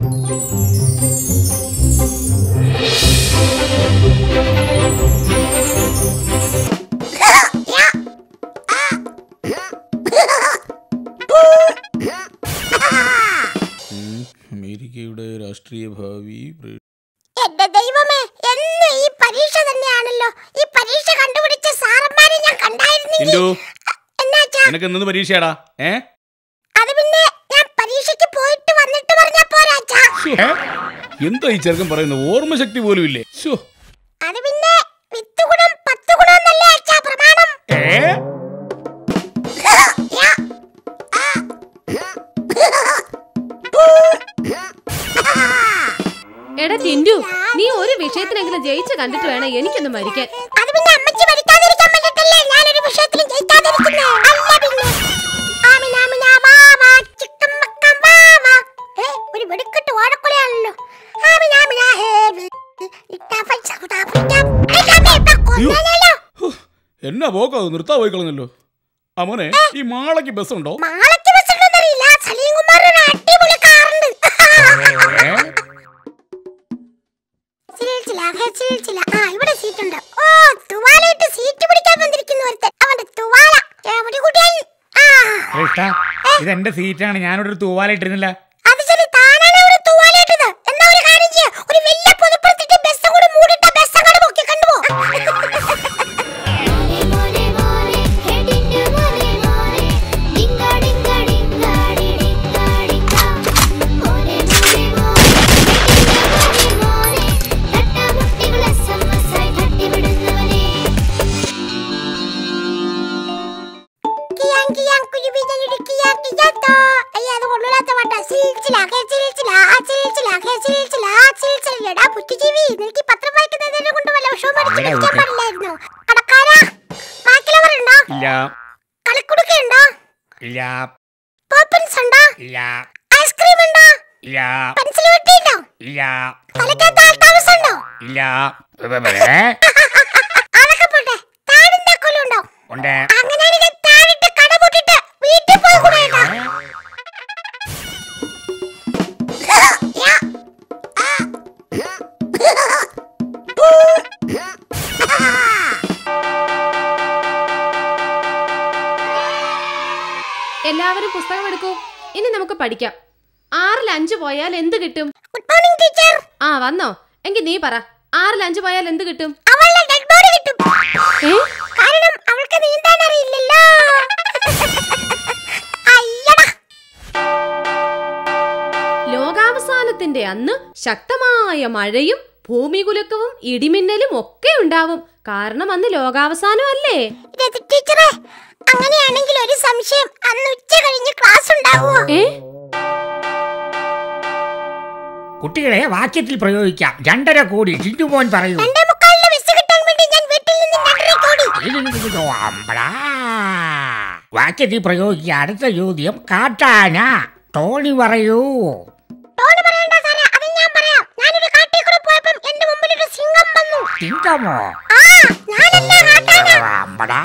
അമേരിക്കയുടെ രാഷ്ട്രീയ ഭാവി പ്ര- എന്റെ ദൈവമേ എന്നും ഈ പരീക്ഷ തന്നെയാണല്ലോ ഈ പരീക്ഷ കണ്ടുപിടിച്ച സാറന്മാരെ ഞാൻ കണ്ടായിരുന്നെങ്കിൽ ടിൻഡു എന്നാച്ചാ നിനക്ക് ഇന്ന് പരീക്ഷയാടാ ഏ അത് പിന്നെ ഞാൻ പരീക്ഷയ്ക്ക് പോയിട്ട് വന്നിട്ട് പറഞ്ഞാ പോരാച്ചാ ഏ? എന്താ ഈ ചെറുക്കൻ പറയുന്നത് ഓർമ്മശക്തി പോലും ഇല്ലേ ശ്ശോ. അത് പിന്നെ വിത്ത് ഗുണം പത്ത് ഗുണം എന്നല്ലേ അച്ഛാ പ്രമാണം ഏ? യാ. എടാ ടിൻഡു നീ ഒരു വിഷയത്തിനെങ്കിലും ജയിച്ച് കണ്ടിട്ട് വേണം എനിക്കൊന്ന് മരിക്കാൻ അത് പിന്നെ അമ്മച്ചി പഠിക്കാതിരിക്കാൻ വേണ്ടിട്ടല്ലേ ഞാനൊരു വിഷയത്തിലും ജയിക്കാതിരിക്കുന്നേ അല്ല പിന്നെ ആമിന, ആമിന, വാ, വാ, ചിക്കൻ വെക്കാം, വാ, വാ. ഏ, ഒരു വെടിക്കെട്ട് ഓടക്കുലയാണല്ലോ ആമിന, ആമിന, ഹേ, വി, ഇട്ടാ പൈസ, കുട്ടാ പിടിക്കാം. ഏയ്, അമ്മേ, ഇപ്പൊ കൊന്നേനല്ലോ. ഹോ, എന്നാ പോക്കോ നിർത്താ പോയി കളഞ്ഞല്ലോ ആ മോനെ ഈ മാളയ്ക്ക് ബസ് ഉണ്ടോ മാളയ്ക്ക് ബസ് ഉണ്ടോന്നറിയില്ല സലീം കുമാറിന് ഒരു അടിപൊളി കാറുണ്ട് ചിരിച്ചില്ല, ഹേ, ചിരിച്ചില്ല. ആ ഇവിടെ സീറ്റ് ഉണ്ട് ഓ തുവാലയിട്ട് സീറ്റ് പിടിക്കാൻ വന്നിരിക്കുന്നു ഒരുത്തൻ അവന്റെ തുവാല എവിടെ കുട്ടിയായി ആ കൃഷ്ണ ഇതെന്റെ സീറ്റാണ് ഞാനിവിടെ ഒരു തൂവാലിട്ടിരുന്നില്ല അത് ശരി താനാണ് ഇവിടെ തുവാലയിട്ടത് എന്നാ ഒരു കാര്യം ചെയ്യ ഒരു വലിയ പുതുപ്പെടുത്തിട്ട് ബസ് കൂടി മൂടിട്ട ബസ് അങ്ങോട്ട് പൊക്കി കണ്ടുപോ മോനെ മോനെ ഹേ ടിൻഡു മോനെ മോനെ ഡിങ്ക ഡിങ്ക ഡിങ്ക ഡി ഡിങ്ക ഡിങ്ക മോനെ മോനെ മോനെ ഹേ ടിൻഡു മോനെ മോനെ തട്ടമുട്ടികളെ സമ്മസായി തട്ടിവിടുന്നവനെ കിയാൻ കിയാൻ കുരുവിതനൊരു കിയാൻ കിയാത്തോ അയ്യ അത് കൊള്ളൂലാത്ത പാട്ടാ ചിരിച്ചില്ല ഹേ ചിരിച്ചില്ല ആ ചിരിച്ചില്ല ഹേ ചിരിച്ചില്ല ആ ചിരിച്ചില്ല എടാ ബുദ്ധിജീവി നിനക്ക് ഈ പത്രം വായിക്കുന്നതിനെ കൊണ്ട് വല്ല വിഷമം അടിച്ചു ഇവിടെ വെക്കാൻ ഊട്ടി. പാടില്ലായിരുന്നു കടക്കാരാ ബാക്കിയുള്ളവരുണ്ടോ ഇല്ല കളിക്കുടുക്കുണ്ടോ ഇല്ല പോപ്പൻസ് ഉണ്ടോ ഇല്ല ഐസ്ക്രീം ഉണ്ടോ ഇല്ല പെൻസിൽ വെട്ടിയുണ്ടോ ഇല്ല തലക്കകത്ത് ആൾത്താമസം ഉണ്ടോ ഇല്ല ഏ? അതൊക്കെ പോട്ടെ താടിന്റെ കൊല്ലുണ്ടോ ഉണ്ട് അങ്ങനെയാണെങ്കിൽ താടിട്ട് കട പൂട്ടിട്ട് വീട്ടിൽ പോയി കൂടെയുണ്ടോ എല്ലാവരും പുസ്തകം എടുക്കൂ ഇനി നമുക്ക് പഠിക്കാം ആറിൽ അഞ്ച് പോയാൽ എന്ത് കിട്ടും ഗുഡ് മോർണിംഗ് ടീച്ചർ ആ വന്നോ എങ്കിൽ നീ പറ ആറിൽ അഞ്ച് പോയാൽ എന്ത് കിട്ടും അവളുടെ ഡെഡ് ബോഡി കിട്ടും ഏ കാരണം അവൾക്ക് നീന്താൻ അറിയില്ലല്ലോ അയ്യടാ ലോകാവസാനത്തിന്റെ അന്ന് ശക്തമായ മഴയും ഭൂമികുലുക്കവും ഇടിമിന്നലും ഒക്കെ ഉണ്ടാവും കാരണം അന്ന് ലോകാവസാനം അല്ലേ രതി ടീച്ചറെ അങ്ങനെയാണെങ്കിൽ ഒരു സംശയം അന്ന് ഉച്ച കഴിഞ്ഞ് ക്ലാസ് ഉണ്ടാവുമോ ഏ കുട്ടികളെ വാക്യത്തിൽ പ്രയോഗിക്കാം രണ്ടര കോടി ചിന്തുമോൻ പറയൂ രണ്ടേ മുക്കാലിന് ബസ് കിട്ടാൻ വേണ്ടി ഞാൻ വീട്ടിൽ നിന്ന് രണ്ടര കോടി അമ്പടാ. വാക്യത്തിൽ പ്രയോഗിക്കുക അടുത്ത ചോദ്യം കാട്ടാന ടോണി പറയൂ ടോണ് പറയണ്ട സാറേ അത് ഞാൻ പറയാം ഞാനൊരു കാട്ടിൽ കൂടെ പോയപ്പം എന്റെ മുമ്പിൽ ഒരു സിംഹം വന്നു തിങ്കമോ ആ ഞാനല്ല കാട്ടാന അമ്പടാ.